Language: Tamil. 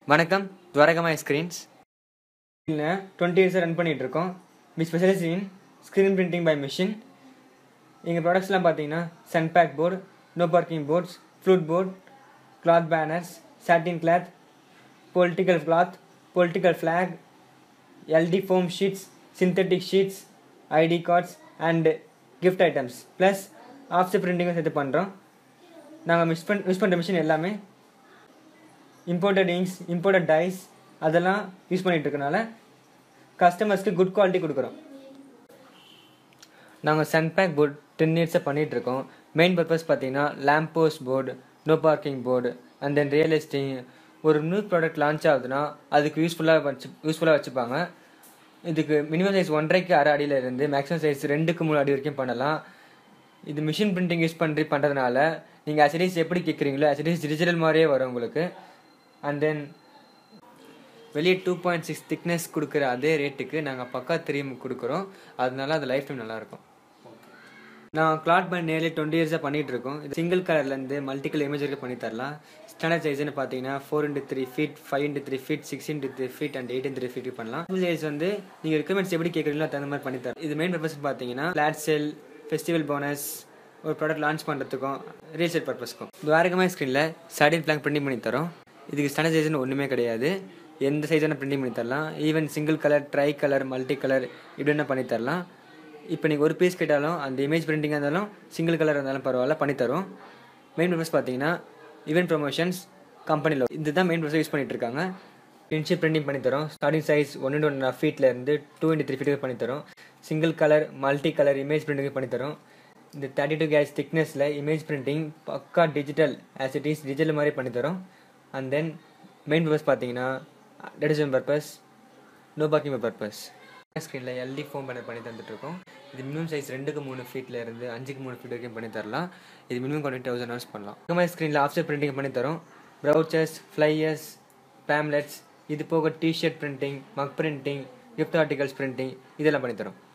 வணக்கம் துவரகமாய் ஸ்க்ரீன்ஸ் இல்லை டுவெண்ட்டி இயர்ஸாக ரன் பண்ணிட்டு இருக்கோம் we specialise in screen printing by machine எங்கள் ப்ராடக்ட்ஸ்லாம் பார்த்தீங்கன்னா sunpack board no parking boards flute board cloth banners satin cloth political cloth political flag LD foam sheets synthetic sheets ID cards and gift items plus offset பிரிண்டிங்கும் சேர்த்து பண்ணுறோம் நாங்கள் மிஸ் பண் யூஸ் பண்ணுற மிஷின் எல்லாமே இம்போர்ட்டட் இங்க்ஸ் இம்போர்ட்டட் டைஸ் அதெல்லாம் யூஸ் பண்ணிட்டு இருக்கனால கஸ்டமர்ஸ்க்கு குட் குவாலிட்டி கொடுக்குறோம் நாங்கள் சன்பேக் போர்டு டென் இயர்ஸாக பண்ணிகிட்ருக்கோம் மெயின் பர்பஸ் பார்த்தீங்கன்னா lamp post board no parking board and then real estate ஒரு நியூ ப்ராடக்ட் லான்ச் ஆகுதுன்னா அதுக்கு யூஸ்ஃபுல்லாக வச்சு யூஸ்ஃபுல்லாக வச்சுப்பாங்க இதுக்கு மினிமம் சைஸ் ஒன்றரைக்கு அரை அடியில் இருந்து மேக்ஸிமம் சைஸ் ரெண்டுக்கு மூணு அடி வரைக்கும் பண்ணலாம் இது மிஷின் பிரிண்டிங் யூஸ் பண்ணி பண்ணுறதுனால நீங்கள் அசடிஸ் எப்படி கேட்குறீங்களோ அசடிஸ் டிஜிட்டல் மாதிரியே வரும் உங்களுக்கு அண்ட் தென் வெளியே டூ பாயிண்ட் சிக்ஸ் திக்னஸ் கொடுக்குற அதே ரேட்டுக்கு நாங்கள் பக்கா த்ரீ கொடுக்குறோம் அதனால அது லைஃப் டைம் நல்லாயிருக்கும் நான் கிளாத் பண்ணி நேர்லி டுவெண்ட்டி இயர்ஸாக பண்ணிகிட்டு இருக்கோம் இது சிங்கிள் கலர்லேருந்து மல்டி கலர் இமேஜ் வரைக்கும் பண்ணி தரலாம் ஸ்டாண்டர்ட் சைஸ்னு பார்த்தீங்கன்னா four into three feet five into three feet six into three feet and eight three feet பண்ணலாம் சைஸ் வந்து நீங்கள் ரெக்குமெண்ட்ஸ் எப்படி கேட்குறீங்களோ அதுக்கு தகுந்த மாதிரி பண்ணி தரேன் இது மெயின் பர்பஸ் பார்த்தீங்கன்னா ஃப்ளாட் செல் ஃபெஸ்டிவல் போனஸ் ஒரு ப்ராடக்ட் லான்ச் பண்ணுறதுக்கும் ரீசேல் பர்பஸ்க்கும் துவாரகமாக ஸ்க்ரீனில் சாடின் பிளாங்க் பிரிண்டிங் பண்ணி தரோம் இதுக்கு ஸ்டாண்டர்ட் சைஸ்னு ஒன்றுமே கிடையாது எந்த சைஸான பிரிண்டிங் பண்ணி தரலாம் even single colour tri colour multi colour இப்படி என்ன பண்ணி தரலாம் இப்போ நீங்கள் ஒரு பீஸ் கேட்டாலும் அந்த இமேஜ் பிரிண்டிங்காக இருந்தாலும் சிங்கிள் கலர் இருந்தாலும் பரவாயில்ல பண்ணித்தரோம் மெயின் பர்பஸ் பார்த்தீங்கன்னா ஈவென்ட் ப்ரொமோஷன்ஸ் கம்பெனியில் இதுதான் மெயின் பர்பஸ் யூஸ் பண்ணிட்டு இருக்காங்க இன்ஷியல் பிரிண்டிங் பண்ணித்தரோம் starting size one into one ஃபீட்டில் இருந்து டூ இன்ட்டு த்ரீ ஃபீட்டுக்கு பண்ணித்தரோம் single colour multi colour image printing பண்ணித்தரோம் இந்த தேர்ட்டி டூ கேஸ் திக்னஸில் இமேஜ் பிரிண்டிங் பக்கா digital as it is digital மாதிரி பண்ணித்தரோம் அண்ட் தென் மெயின் பர்பஸ் பார்த்தீங்கன்னா டெடிஷன் பர்பஸ் நோ பார்க்கிங் பர்பஸ் ஸ்க்ரீனில் எல்டி ஃபோம் பேனர் பண்ணி தந்துட்டுருக்கோம் இது மினிமம் சைஸ் ரெண்டுக்கு மூணு ஃபீட்டில் இருந்து அஞ்சுக்கு மூணு ஃபீட் வரைக்கும் பண்ணி தரலாம் இது மினிமம் டுவெண்ட்டி தௌசண்ட் ஹவர்ஸ் பண்ணலாம் இந்த மாதிரி ஸ்க்ரீனில் ஆஃப்செட் பிரிண்டிங் பண்ணி தரோம் ப்ரௌச்சர்ஸ் ஃப்ளையர்ஸ் பேம்லெட்ஸ் இது போக T-shirt printing mug printing gift articles printing இதெல்லாம் பண்ணி தரோம்